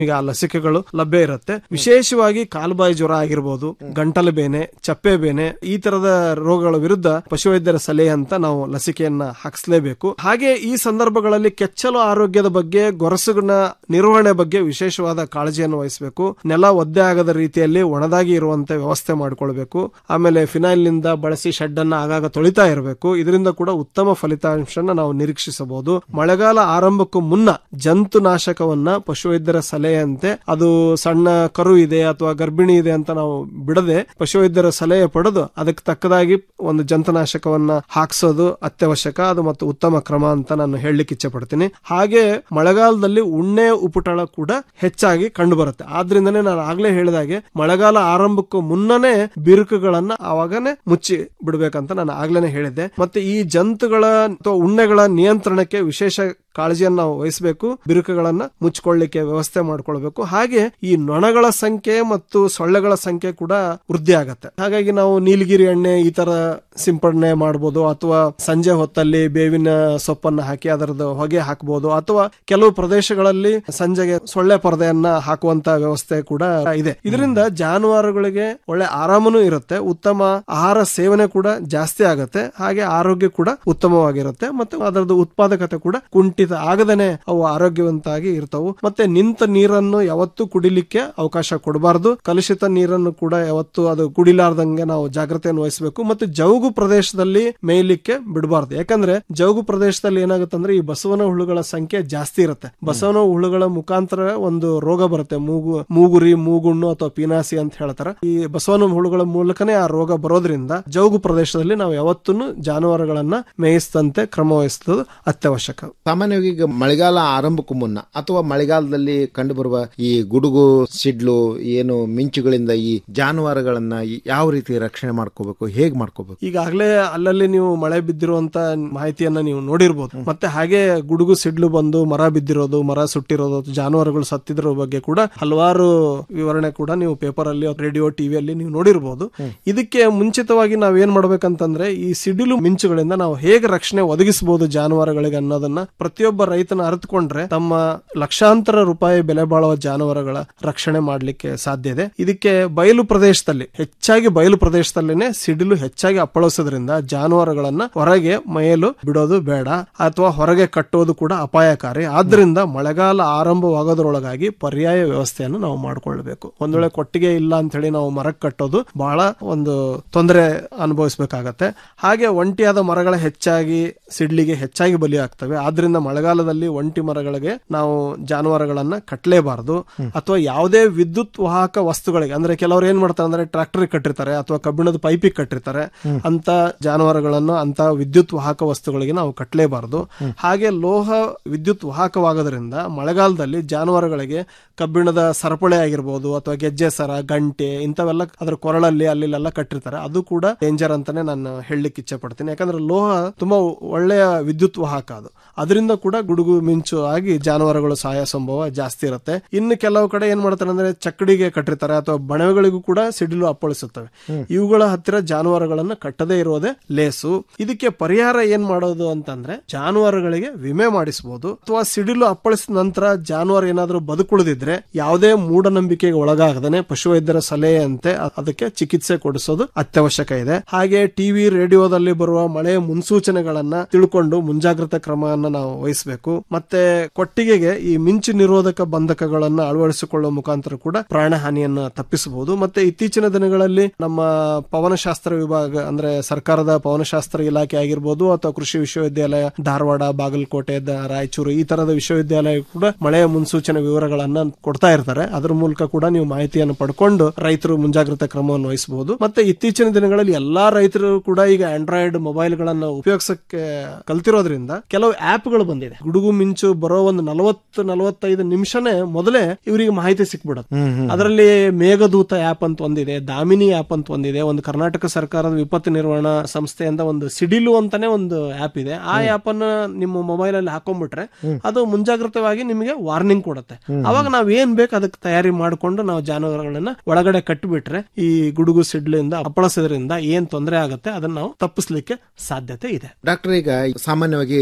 ಈಗ ಆ ಲಸಿಕೆಗಳು ಲಭ್ಯ ಇರುತ್ತೆ ವಿಶೇಷವಾಗಿ ಕಾಲುಬಾಯಿ ಜ್ವರ ಆಗಿರ್ಬೋದು ಗಂಟಲು ಬೇನೆ ಚಪ್ಪೆ ಬೇನೆ ಈ ತರದ ರೋಗಗಳ ವಿರುದ್ಧ ಪಶುವೈದ್ಯರ ಸಲಹೆ ಅಂತ ನಾವು ಲಸಿಕೆಯನ್ನ ಹಾಕಿಸಲೇಬೇಕು ಹಾಗೆ ಈ ಸಂದರ್ಭಗಳಲ್ಲಿ ಕೆಚ್ಚಲು ಆರೋಗ್ಯದ ಬಗ್ಗೆ ಗೊರಸುಗಳ ನಿರ್ವಹಣೆ ಬಗ್ಗೆ ವಿಶೇಷವಾದ ಕಾಳಜಿಯನ್ನು ವಹಿಸಬೇಕು ನೆಲ ಒದ್ದೆ ಆಗದ ರೀತಿಯಲ್ಲಿ ಒಣದಾಗಿ ಇರುವಂತೆ ವ್ಯವಸ್ಥೆ ಮಾಡಿಕೊಳ್ಬೇಕು ಆಮೇಲೆ ಫಿನೈಲ್ ನಿಂದ ಬಳಸಿ ಶೆಡ್ ಅನ್ನ ಆಗಾಗ ತೊಳಿತಾ ಇರಬೇಕು ಇದರಿಂದ ಕೂಡ ಉತ್ತಮ ಫಲಿತಾಂಶನ ನಾವು ನಿರೀಕ್ಷಿಸಬಹುದು ಮಳೆಗಾಲ ಆರಂಭಕ್ಕೂ ಮುನ್ನ ಜಂತು ನಾಶಕವನ್ನ ಪಶುವೈದ್ಯರ ಸಲಹೆಯಂತೆ ಅದು ಸಣ್ಣ ಕರು ಇದೆ ಅಥವಾ ಗರ್ಭಿಣಿ ಇದೆ ಅಂತ ನಾವು ಬಿಡದೆ ಪಶುವೈದ್ಯರ ಸಲಹೆ ಪಡೆದು ಅದಕ್ಕೆ ತಕ್ಕದಾಗಿ ಒಂದು ಜಂತುನಾಶಕವನ್ನ ಹಾಕ್ಸೋದು ಅತ್ಯವಶ್ಯಕ ಅದು ಮತ್ತು ಉತ್ತಮ ಕ್ರಮ ಅಂತ ನಾನು ಹೇಳಲಿಕ್ಕೆ ಇಚ್ಛೆ ಪಡ್ತೀನಿ ಹಾಗೆ ಮಳೆಗಾಲದಲ್ಲಿ ಉಣ್ಣೆ ಉಪಟಳ ಕೂಡ ಹೆಚ್ಚಾಗಿ ಕಂಡು ಬರುತ್ತೆ ಆದ್ರಿಂದನೇ ನಾನು ಆಗ್ಲೇ ಹೇಳಿದಾಗೆ ಮಳೆಗಾಲ ಆರಂಭಕ್ಕೂ ಮುನ್ನನೇ ಬಿರುಕುಗಳನ್ನ ಅವಾಗನೇ ಮುಚ್ಚಿ ಬಿಡ್ಬೇಕಂತ ನಾನು ಆಗ್ಲೇನೆ ಹೇಳಿದ್ದೆ ಮತ್ತೆ ಈ ಜಂತುಗಳ ಅಥವಾ ಉಣ್ಣೆಗಳ ನಿಯಂತ್ರಣಕ್ಕೆ ವಿಶೇಷ ಕಾಳಜಿಯನ್ನು ನಾವು ವಹಿಸಬೇಕು ಬಿರುಕುಗಳನ್ನ ಮುಚ್ಚಿಕೊಳ್ಳಿಕ್ಕೆ ವ್ಯವಸ್ಥೆ ಮಾಡ್ಕೊಳ್ಬೇಕು ಹಾಗೆ ಈ ನೊಣಗಳ ಸಂಖ್ಯೆ ಮತ್ತು ಸೊಳ್ಳೆಗಳ ಸಂಖ್ಯೆ ಕೂಡ ವೃದ್ಧಿ ಆಗತ್ತೆ ಹಾಗಾಗಿ ನಾವು ನೀಲಗಿರಿ ಎಣ್ಣೆ ಈ ತರ ಸಿಂಪಡಣೆ ಮಾಡಬಹುದು ಅಥವಾ ಸಂಜೆ ಹೊತ್ತಲ್ಲಿ ಬೇವಿನ ಸೊಪ್ಪನ್ನ ಹಾಕಿ ಅದರದ್ದು ಹೊಗೆ ಹಾಕಬಹುದು ಅಥವಾ ಕೆಲವು ಪ್ರದೇಶಗಳಲ್ಲಿ ಸಂಜೆಗೆ ಸೊಳ್ಳೆ ಪರದೆಯನ್ನ ಹಾಕುವಂತ ವ್ಯವಸ್ಥೆ ಕೂಡ ಇದೆ ಇದರಿಂದ ಜಾನುವಾರುಗಳಿಗೆ ಒಳ್ಳೆ ಆರಾಮನೂ ಇರುತ್ತೆ ಉತ್ತಮ ಆಹಾರ ಸೇವನೆ ಕೂಡ ಜಾಸ್ತಿ ಆಗತ್ತೆ ಹಾಗೆ ಆರೋಗ್ಯ ಕೂಡ ಉತ್ತಮವಾಗಿರುತ್ತೆ ಮತ್ತೆ ಅದರದ್ದು ಉತ್ಪಾದಕತೆ ಕೂಡ ಕುಂಠಿತ ಆಗದೇನೆ ಅವು ಆರೋಗ್ಯವಂತಾಗಿ ಇರ್ತವು ಮತ್ತೆ ನಿಂತ ನೀರನ್ನು ಯಾವತ್ತೂ ಕುಡಿಲಿಕ್ಕೆ ಅವಕಾಶ ಕೊಡಬಾರದು ಕಲುಷಿತ ನೀರನ್ನು ಕೂಡ ಯಾವತ್ತು ಅದು ಕುಡಿಲಾರ್ದಂಗೆ ನಾವು ಜಾಗ್ರತೆಯನ್ನು ವಹಿಸಬೇಕು ಮತ್ತೆ ಜೌಗು ಪ್ರದೇಶದಲ್ಲಿ ಮೇಯ್ಲಿಕ್ಕೆ ಬಿಡಬಾರ್ದು ಯಾಕಂದ್ರೆ ಜೌಗು ಪ್ರದೇಶದಲ್ಲಿ ಏನಾಗುತ್ತೆ ಅಂದ್ರೆ ಈ ಬಸವನ ಹುಳುಗಳ ಸಂಖ್ಯೆ ಜಾಸ್ತಿ ಇರುತ್ತೆ ಬಸವನ ಹುಳುಗಳ ಮುಖಾಂತರ ಒಂದು ರೋಗ ಬರುತ್ತೆ ಮೂಗು ಮೂಗುರಿ ಮೂಗುಣ್ಣು ಅಥವಾ ಪೀನಾಸಿ ಅಂತ ಹೇಳ್ತಾರೆ ಈ ಬಸವನ ಹುಳುಗಳ ಮೂಲಕನೇ ಆ ರೋಗ ಬರೋದ್ರಿಂದ ಜೌಗು ಪ್ರದೇಶದಲ್ಲಿ ನಾವು ಯಾವತ್ತೂ ಜಾನುವಾರುಗಳನ್ನ ಮೇಯಿಸಿದಂತೆ ಕ್ರಮ ವಹಿಸುವುದು ಅತ್ಯವಶ್ಯಕ ಸಾಮಾನ್ಯವಾಗಿ ಈಗ ಮಳೆಗಾಲ ಆರಂಭಕ್ಕೂ ಮುನ್ನ ಅಥವಾ ಮಳೆಗಾಲದಲ್ಲಿ ಕಂಡುಬರುವ ಈ ಗುಡುಗು ಸಿಡ್ಲು ಏನು ಮಿಂಚುಗಳಿಂದ ಈ ಜಾನುವಾರುಗಳನ್ನ ಈ- ಯಾವ ರೀತಿ ರಕ್ಷಣೆ ಮಾಡ್ಕೋಬೇಕು ಹೇಗ್ ಮಾಡ್ಕೋಬೇಕು ಈಗಾಗಲೇ ಅಲ್ಲಲ್ಲಿ ನೀವು ಮಳೆ ಬಿದ್ದಿರುವಂತ ಮಾಹಿತಿಯನ್ನ ನೀವು ನೋಡಿರ್ಬೋದು ಮತ್ತೆ ಹಾಗೆ ಗುಡುಗು ಸಿಡ್ಲು ಬಂದು ಮರ ಬಿದ್ದಿರೋದು ಮರ ಸುಟ್ಟಿರೋದು ಅಥವಾ ಜಾನುವಾರುಗಳು ಸತ್ತಿದ್ರ ಬಗ್ಗೆ ಕೂಡ ಹಲವಾರು ವಿವರಣೆ ಕೂಡ ನೀವು ಪೇಪರ್ ಅಲ್ಲಿ ರೇಡಿಯೋ ಟಿವಿಯಲ್ಲಿ ನೀವು ನೋಡಿರ್ಬೋದು ಇದಕ್ಕೆ ಮುಂಚಿತವಾಗಿ ನಾವ್ ಏನ್ ಮಾಡ್ಬೇಕಂತಂದ್ರೆ ಈ ಸಿಡಿಲು ಮಿಂಚುಗಳಿಂದ ನಾವು ಹೇಗೆ ರಕ್ಷಣೆ ಒದಗಿಸಬಹುದು ಜಾನುವಾರುಗಳಿಗೆ ಅನ್ನೋದನ್ನ ಪ್ರತಿಯೊಬ್ಬ ರೈತನ ಅರಿತುಕೊಂಡ್ರೆ ತಮ್ಮ ಲಕ್ಷಾಂತರ ರೂಪಾಯಿ ಬೆಲೆ ಬಾಳುವ ಜಾನುವಾರುಗಳ ರಕ್ಷಣೆ ಮಾಡ್ಲಿಕ್ಕೆ ಸಾಧ್ಯ ಇದೆ ಇದಕ್ಕೆ ಬಯಲು ಪ್ರದೇಶದಲ್ಲಿ ಹೆಚ್ಚಾಗಿ ಬಯಲು ಪ್ರದೇಶದಲ್ಲಿನೇ ಸಿಡಿಲು ಹೆಚ್ಚಾಗಿ ಅಪ್ಪಳಿಸೋದ್ರಿಂದ ಜಾನುವಾರುಗಳನ್ನ ಹೊರಗೆ ಮೈಯಲು ಬಿಡೋದು ಬೇಡ ಅಥವಾ ಹೊರಗೆ ಕಟ್ಟೋದು ಕೂಡ ಅಪಾಯಕಾರಿ ಆದ್ರಿಂದ ಮಳೆಗಾಲ ಆರಂಭವಾಗೋದ್ರೊಳಗಾಗಿ ಪರ್ಯಾಯ ವ್ಯವಸ್ಥೆಯನ್ನು ನಾವು ಮಾಡ್ಕೊಳ್ಬೇಕು ಒಂದ್ ವೇಳೆ ಕೊಟ್ಟಿಗೆ ಇಲ್ಲ ಅಂತ ಹೇಳಿ ನಾವು ಮರಕ್ಕೆ ಕಟ್ಟೋದು ಬಹಳ ಒಂದು ತೊಂದರೆ ಅನುಭವಿಸಬೇಕಾಗತ್ತೆ ಹಾಗೆ ಒಂಟಿಯಾದ ಮರಗಳ ಹೆಚ್ಚಾಗಿ ಸಿಡ್ಲಿಗೆ ಹೆಚ್ಚಾಗಿ ಬಲಿಯಾಗ್ತವೆ ಆದ್ರಿಂದ ಮಳೆಗಾಲದಲ್ಲಿ ಒಂಟಿ ಮರಗಳಿಗೆ ನಾವು ಜಾನುವಾರುಗಳನ್ನ ಕಟ್ಟಲೇಬಾರದು ಅಥವಾ ಯಾವುದೇ ವಿದ್ಯುತ್ ವಾಹಕ ವಸ್ತುಗಳಿಗೆ ಅಂದ್ರೆ ಕೆಲವರು ಏನ್ ಮಾಡ್ತಾರೆ ಅಂದ್ರೆ ಟ್ರಾಕ್ಟರ್ ಕಟ್ಟಿರ್ತಾರೆ ಅಥವಾ ಕಬ್ಬಿಣದ ಪೈಪಿಗೆ ಕಟ್ಟಿರ್ತಾರೆ ಅಂತ ಜಾನುವಾರುಗಳನ್ನು ಅಂತ ವಿದ್ಯುತ್ ವಾಹಕ ವಸ್ತುಗಳಿಗೆ ನಾವು ಕಟ್ಟಲೇಬಾರದು ಹಾಗೆ ಲೋಹ ವಿದ್ಯುತ್ ವಾಹಕವಾಗೋದ್ರಿಂದ ಮಳೆಗಾಲದಲ್ಲಿ ಜಾನುವಾರುಗಳಿಗೆ ಕಬ್ಬಿಣದ ಸರಪಳಿ ಆಗಿರ್ಬೋದು ಅಥವಾ ಗೆಜ್ಜೆ ಸರ ಗಂಟೆ ಇಂಥವೆಲ್ಲ ಅದರ ಕೊರಳಲ್ಲಿ ಅಲ್ಲೆಲ್ಲ ಕಟ್ಟಿರ್ತಾರೆ ಅದು ಕೂಡ ಡೇಂಜರ್ ಅಂತಾನೆ ನಾನು ಹೇಳಲಿಕ್ಕೆ ಇಚ್ಛೆ ಪಡ್ತೀನಿ ಯಾಕಂದ್ರೆ ಲೋಹ ತುಂಬಾ ಒಳ್ಳೆಯ ವಿದ್ಯುತ್ ವಾಹಕ ಅದು ಅದರಿಂದ ಕೂಡ ಗುಡುಗು ಮಿಂಚು ಆಗಿ ಜಾನುವಾರುಗಳು ಸಾಯೋ ಸಂಭವ ಜಾಸ್ತಿ ಇರುತ್ತೆ ಇನ್ನು ಕೆಲವು ಕಡೆ ಏನ್ ಮಾಡ್ತಾರೆ ಅಂದ್ರೆ ಚಕ್ಕಡಿಗೆ ಕಟ್ಟಿರ್ತಾರೆ ಅಥವಾ ಬಣವೆಗಳಿಗೂ ಕೂಡ ಸಿಡಿಲು ಅಪ್ಪಳಿಸುತ್ತವೆ ಇವುಗಳ ಹತ್ತಿರ ಜಾನುವಾರುಗಳನ್ನ ಕಟ್ಟದೇ ಇರೋದೇ ಲೇಸು ಇದಕ್ಕೆ ಪರಿಹಾರ ಏನ್ ಮಾಡೋದು ಅಂತಂದ್ರೆ ಜಾನುವಾರುಗಳಿಗೆ ವಿಮೆ ಮಾಡಿಸಬಹುದು ಅಥವಾ ಸಿಡಿಲು ಅಪ್ಪಳಿಸಿದ ನಂತರ ಜಾನುವಾರು ಏನಾದ್ರೂ ಬದುಕುಳಿದಿದ್ರೆ ಯಾವುದೇ ಮೂಢನಂಬಿಕೆಗೆ ಒಳಗಾಗದೇನೆ ಪಶುವೈದ್ಯರ ಸಲಹೆಯಂತೆ ಅ- ಅದಕ್ಕೆ ಚಿಕಿತ್ಸೆ ಕೊಡಿಸೋದು ಅತ್ಯವಶ್ಯಕ ಇದೆ ಹಾಗೆ ಟಿವಿ ರೇಡಿಯೋದಲ್ಲಿ ಬರುವ ಮಳೆಯ ಮುನ್ಸೂಚನೆಗಳನ್ನ ತಿಳ್ಕೊಂಡು ಮುಂಜಾಗ್ರತಾ ಕ್ರಮವನ್ನ ನಾವು ವಹಿಸಬೇಕು ಮತ್ತೆ ಕೊಟ್ಟಿಗೆಗೆ ಈ ಮಿಂಚು ನಿರೋಧಕ ಬಂಧಕಗಳನ್ನ ಅಳವಡಿಸಿಕೊಳ್ಳುವ ಮುಖಾಂತರ ಕೂಡ ಪ್ರಾಣ ಹಾನಿಯನ್ನ ತಪ್ಪಿಸಬಹುದು ಮತ್ತೆ ಇತ್ತೀಚಿನ ದಿನಗಳಲ್ಲಿ ನಮ್ಮ ಪವನಶಾಸ್ತ್ರ ವಿಭಾಗ ಅಂದ್ರೆ ಸರ್ಕಾರದ ಪವನಶಾಸ್ತ್ರ ಇಲಾಖೆ ಆಗಿರ್ಬೋದು ಅಥವಾ ಕೃಷಿ ವಿಶ್ವವಿದ್ಯಾಲಯ ಧಾರವಾಡ ಬಾಗಲಕೋಟೆ ದ- ರಾಯಚೂರು ಈ ತರದ ವಿಶ್ವವಿದ್ಯಾಲಯ ಕೂಡ ಮಳೆಯ ಮುನ್ಸೂಚನೆ ವಿವರಗಳನ್ನ ಕೊಡ್ತಾ ಇರ್ತಾರೆ ಅದ್ರ ಮೂಲಕ ಕೂಡ ನೀವು ಮಾಹಿತಿಯನ್ನು ಪಡ್ಕೊಂಡು ರೈತರು ಮುಂಜಾಗ್ರತಾ ಕ್ರಮವನ್ನು ವಹಿಸಬಹುದು ಮತ್ತೆ ಇತ್ತೀಚಿನ ದಿನಗಳಲ್ಲಿ ಎಲ್ಲಾ ರೈತರು ಕೂಡ ಈಗ ಆಂಡ್ರಾಯ್ಡ್ ಮೊಬೈಲ್ ಗಳನ್ನ ಉಪಯೋಗಿಸಕ್ಕೆ ಕಲ್ತಿರೋದ್ರಿಂದ ಕೆಲವು ಆಪ್ ಗಳು ಬಂದಿದೆ ಗುಡುಗು ಮಿಂಚು ಬರೋ ಒಂದು ನಲವತ್ತು ನಲವತ್ತೈದು ನಿಮಿಷನೇ ಮೊದಲೇ ಇವರಿಗೆ ಮಾಹಿತಿ ಸಿಕ್ಬಿಡುತ್ತೆ ಅದರಲ್ಲಿ ಮೇಘದೂತ ಆಪ್ ಅಂತ ಒಂದಿದೆ ದಾಮಿನಿ ಆಪ್ ಅಂತ ಒಂದಿದೆ ಒಂದು ಕರ್ನಾಟಕ ಸರ್ಕಾರದ ವಿಪತ್ತು ನಿರ್ವಹಣಾ ಸಂಸ್ಥೆಯಿಂದ ಒಂದು ಸಿಡಿಲು ಅಂತಾನೆ ಒಂದು ಆಪ್ ಇದೆ ಆ ಆಪ್ ಅನ್ನ ನಿಮ್ಮ ಮೊಬೈಲ್ ಅಲ್ಲಿ ಹಾಕೊಂಡ್ಬಿಟ್ರೆ ಅದು ಮುಂಜಾಗ್ರತವಾಗಿ ನಿಮಗೆ ವಾರ್ನಿಂಗ್ ಕೊಡುತ್ತೆ ಅವಾಗ ನಾವ್ ಏನ್ ಬೇಕು ಅದಕ್ಕೆ ತಯಾರಿ ಮಾಡಿಕೊಂಡು ನಾವು ಜಾನುವಾರುಗಳನ್ನ ಒಳಗಡೆ ಕಟ್ಟಿಬಿಟ್ರೆ ಈ ಗುಡುಗು ಸಿಡ್ಲಿಂದ ಅಪ್ಪಳಿಸೋದ್ರಿಂದ ಏನ್ ತೊಂದರೆ ಆಗುತ್ತೆ ಅದನ್ನ ನಾವು ತಪ್ಪಿಸ್ಲಿಕ್ಕೆ ಸಾಧ್ಯತೆ ಇದೆ ಡಾಕ್ಟರ್ ಈಗ ಸಾಮಾನ್ಯವಾಗಿ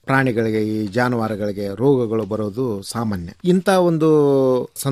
ಪ್ರಾಣಿಗಳಿಗೆ ಈ ಜಾನುವಾರುಗಳಿಗೆ ರೋಗಗಳು ಬರೋದು ಸಾಮಾನ್ಯ ಇಂಥ ಒಂದು